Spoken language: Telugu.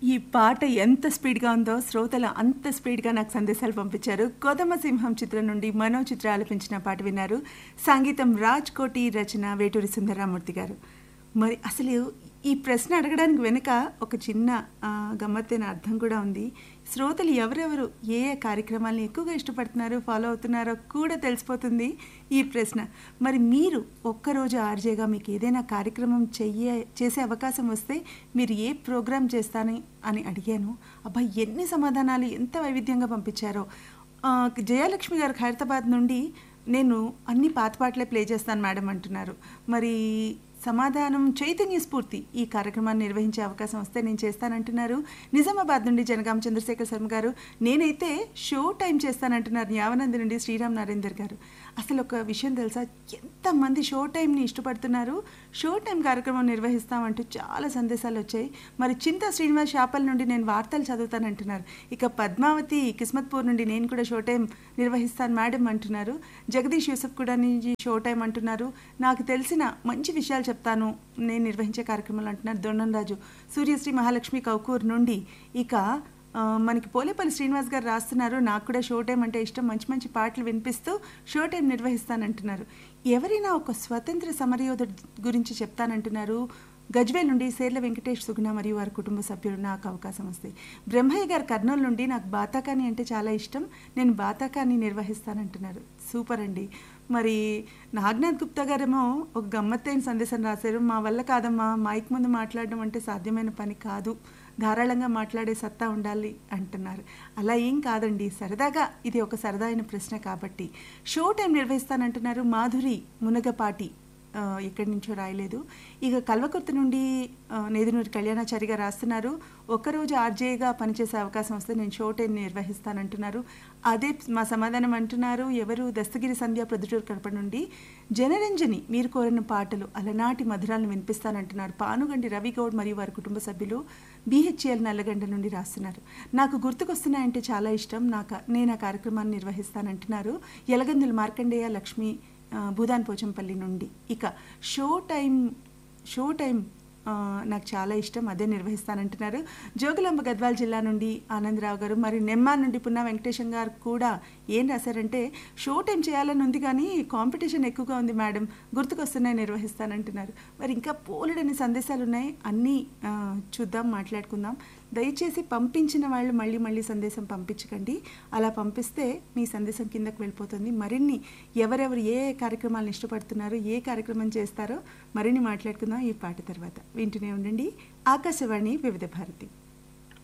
ఈ పాట ఎంత స్పీడ్గా ఉందో శ్రోతలు అంత స్పీడ్గా నాకు సందేశాలు పంపించారు కొదమ సింహం చిత్రం నుండి మనో చిత్ర ఆలపించిన పాట విన్నారు సంగీతం రాజ్ కోటి రచన వేటూరి సుందరరామూర్తి గారు మరి అసలు ఈ ప్రశ్న అడగడానికి వెనుక ఒక చిన్న ఆ, గమ్మత్తైన అర్థం కూడా ఉంది శ్రోతలు ఎవరెవరు ఏ ఏ కార్యక్రమాలను ఎక్కువగా ఇష్టపడుతున్నారో ఫాలో అవుతున్నారో కూడా తెలిసిపోతుంది ఈ ప్రశ్న మరి మీరు ఒక్కరోజు ఆర్జేగా మీకు ఏదైనా కార్యక్రమం చెయ్యే చేసే అవకాశం వస్తే మీరు ఏ ప్రోగ్రామ్ చేస్తానని అని అడిగాను అబ్బా ఎన్ని సమాధానాలు ఎంత వైవిధ్యంగా పంపించారో ఆ, జయలక్ష్మి గారు ఖైరతాబాద్ నుండి నేను అన్ని పాత పాటలే ప్లే చేస్తాను మేడం అంటున్నారు మరి సమాధానం చైతన్య స్ఫూర్తి ఈ కార్యక్రమాన్ని నిర్వహించే అవకాశం వస్తే నేను చేస్తానంటున్నారు నిజామాబాద్ నుండి జనగాం చంద్రశేఖర్ శర్మ గారు నేనైతే షో టైం చేస్తానంటున్నారు యావనంది నుండి శ్రీరామ్ నరేందర్ గారు అసలు ఒక విషయం తెలుసా ఎంతమంది షో టైంని ఇష్టపడుతున్నారు షో టైం కార్యక్రమం నిర్వహిస్తామంటూ చాలా సందేశాలు వచ్చాయి మరి చింత శ్రీనివాస్ షాపల్ నుండి నేను వార్తలు చదువుతానంటున్నారు ఇక పద్మావతి కిస్మత్పూర్ నుండి నేను కూడా షో టైం నిర్వహిస్తాను మేడం అంటున్నారు జగదీష్ యూసఫ్ కూడా నుంచి షో టైం అంటున్నారు నాకు తెలిసిన మంచి విషయాలు చెప్తాను నేను నిర్వహించే కార్యక్రమాలు అంటున్నారు దొండం రాజు సూర్యశ్రీ మహాలక్ష్మి కౌకూర్ నుండి ఇక ఆ, మనకి పోలేపల్లి శ్రీనివాస్ గారు రాస్తున్నారు నాకు కూడా షో టైం అంటే ఇష్టం మంచి మంచి పాటలు వినిపిస్తూ షో టైం నిర్వహిస్తానంటున్నారు ఎవరైనా ఒక స్వతంత్ర సమరయోధుడి గురించి చెప్తానంటున్నారు గజ్వేల్ నుండి సేర్ల వెంకటేష్ సుగుణ మరియు వారి కుటుంబ సభ్యులు నాకు అవకాశం వస్తాయి బ్రహ్మయ్య గారు కర్నూలు నుండి నాకు బాతాకాని అంటే చాలా ఇష్టం నేను బాతాకాని నిర్వహిస్తానంటున్నారు సూపర్ అండి మరి నాగనాథ్ గుప్తా గారేమో ఒక గమ్మత్తైన సందేశం రాశారు మా వల్ల కాదమ్మా మైక్ ముందు మాట్లాడడం అంటే సాధ్యమైన పని కాదు ధారాళంగా మాట్లాడే సత్తా ఉండాలి అంటున్నారు అలా ఏం కాదండి సరదాగా ఇది ఒక సరదాయిన ప్రశ్న కాబట్టి షో టైం నిర్వహిస్తానంటున్నారు మాధురి మునగపాటి ఆ, ఎక్కడి నుంచో రాయలేదు ఇక కల్వకుర్తి నుండి ఆ, నేదునూరి కళ్యాణాచారిగా రాస్తున్నారు ఒక్కరోజు ఆర్జేగా పనిచేసే అవకాశం వస్తే నేను షో టైం నిర్వహిస్తానంటున్నారు అదే మా సమాధానం అంటున్నారు ఎవరు దస్తగిరి సంధ్య ప్రొద్దుటూరు కడప నుండి జనరంజని మీరు కోరిన పాటలు అలనాటి మధురాలను వినిపిస్తానంటున్నారు పానుగండి రవి గౌడ్ మరియు వారి కుటుంబ సభ్యులు బీహెచ్ఎల్ నల్లగండ నుండి రాస్తున్నారు నాకు గుర్తుకొస్తున్నాయంటే చాలా ఇష్టం నాకు నేను ఆ కార్యక్రమాన్ని నిర్వహిస్తానంటున్నారు ఎలగందుల మార్కండేయ లక్ష్మి ఆ, భూదాన్ పోచంపల్లి నుండి ఇక షో టైం షో టైం ఆ, నాకు చాలా ఇష్టం అదే నిర్వహిస్తానంటున్నారు జోగులాంబ గద్వాల జిల్లా నుండి ఆనందరావు గారు మరి నెమ్మాన్ నుండి పున్నా వెంకటేశం గారు కూడా ఏం రాశారంటే షో టైం చేయాలని ఉంది కానీ కాంపిటీషన్ ఎక్కువగా ఉంది మేడం గుర్తుకొస్తున్నాయి నిర్వహిస్తానంటున్నారు మరి ఇంకా పోలెడని సందేశాలు ఉన్నాయి అన్నీ ఆ, చూద్దాం మాట్లాడుకుందాం దయచేసి పంపించిన వాళ్ళు మళ్ళీ మళ్ళీ సందేశం పంపించకండి అలా పంపిస్తే మీ సందేశం కిందకు వెళ్ళిపోతుంది మరిన్ని ఎవరెవరు ఏ ఏ కార్యక్రమాలను ఇష్టపడుతున్నారో ఏ కార్యక్రమం చేస్తారో మరిన్ని మాట్లాడుకుందాం ఈ పాట తర్వాత వింటూనే ఉండండి ఆకాశవాణి వివిధ భారతి